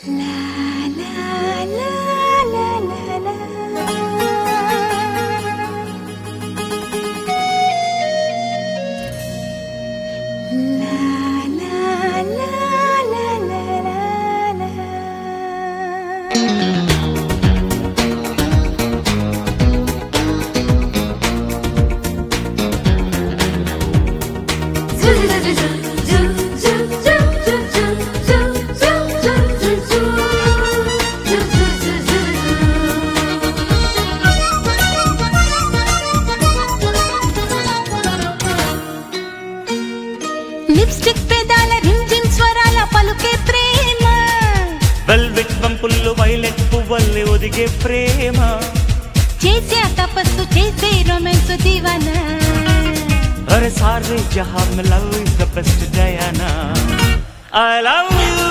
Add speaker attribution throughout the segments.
Speaker 1: Lipstick పెదాల రింజిన్ స్వరాల పలుకే ప్రేమ
Speaker 2: వెల్వెట్ పంపుల్లో వైలెట్ పువ్వల్లి ఒదిగే ప్రేమ
Speaker 1: చేసే తపస్సు చేసే రొమాన్స్ దివానా
Speaker 2: అరే సారే జహా మే love is the best Diana I love you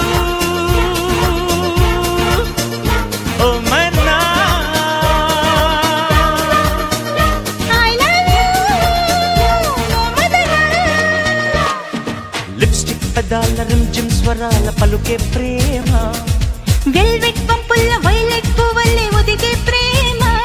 Speaker 2: ఓ మన్నా
Speaker 1: ఐ లవ్ యు మదనా
Speaker 2: లిప్స్టిక్ పెదాల రింజిమ్ స్వరాల పలుకే ప్రేమ
Speaker 1: వెల్వెట్ పంపుల్ల వైలెట్ పువ్వల్లే ఒదిగే ప్రేమ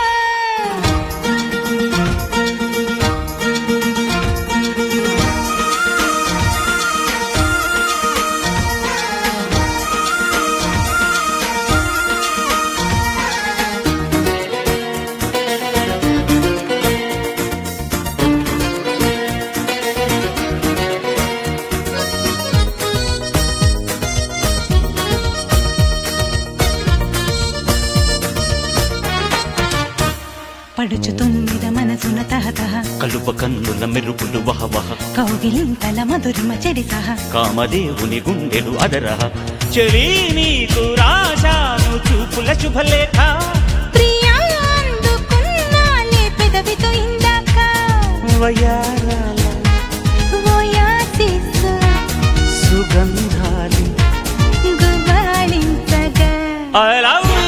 Speaker 1: పడుచు తుమ్మిద మనసున తహతహ
Speaker 2: కలుప కన్నుల మెరుపులు వహవహ
Speaker 1: కౌగిలింతల మధురిమ చెడి సహ
Speaker 2: కామదేవుని గుండెలు అదరహ చెలి నీకు రాశాను చూపుల శుభలేఖ
Speaker 1: ప్రియా అందుకున్నాలే పెదవితో ఇందాక
Speaker 2: వయారాల
Speaker 1: ఓయాసిస్
Speaker 2: సుగంధాలి
Speaker 1: గుబాళించగా
Speaker 2: I love you.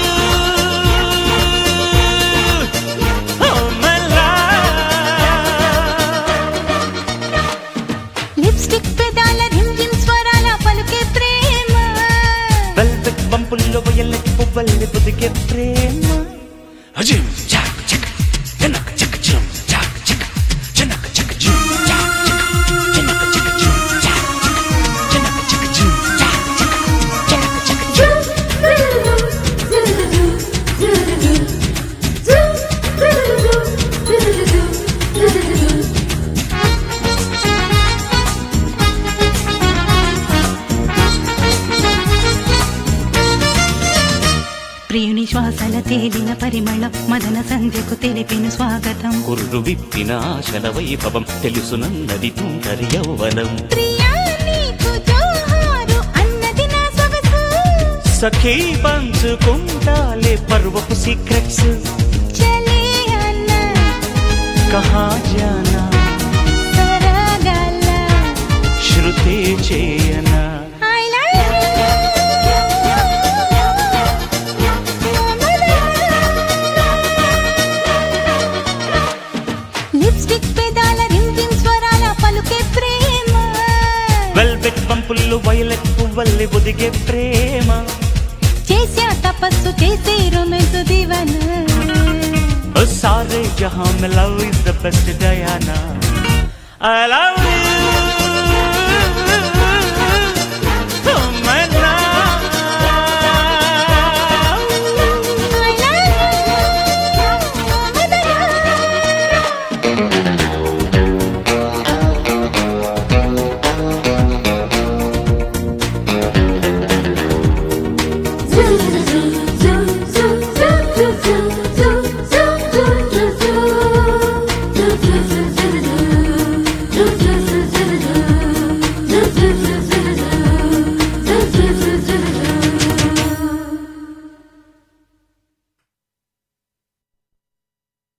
Speaker 2: Oh, my love.
Speaker 1: Lipstick పెదాల రింజిమ్ స్వరాల పలుకే ప్రేమ
Speaker 2: వెల్వెట్ బంపుల్లో వయలెట్ పువ్వల్లి పొదిగే ప్రేమ అజిమ్ చాక్ చక్ జనక చక్ జుమ్ చాక్ చక్ జనక చక్ జుమ్ చాక్ చక్ జనక చక్ జుమ్ చాక్ చక్ జనక చక్ జుమ్ చాక్ చక్ జనక చక్ జుమ్
Speaker 1: ప్రియుని శ్వాసల తేలిన పరిమళం మదన సంధ్యకు తెలిపిన స్వాగతం
Speaker 2: కుర్రు విప్పిన ఆశల వైభవం తెలుసునన్నది తుంటరి యౌవనం
Speaker 1: ప్రియా నీకు జోహారు అన్నది నా సొగసు
Speaker 2: సఖీ పంచుకుంటాలే పర్వపు సీక్రెట్స్
Speaker 1: చలే అన్న
Speaker 2: కహా జానా
Speaker 1: సరగల
Speaker 2: శృతి చేయనా
Speaker 1: I love you. లిప్స్టిక్ పెదాల రింజిమ్ స్వరాల పలుకే ప్రేమ
Speaker 2: వెల్వెట్ పంపుల్లో వైలెట్ పువ్వల్లి ఒదిగే ప్రేమ
Speaker 1: చేసే తపస్సు చేసే రొమాన్స్ దివన
Speaker 2: ఓ సారే జహాం మే love is the best Diana I love you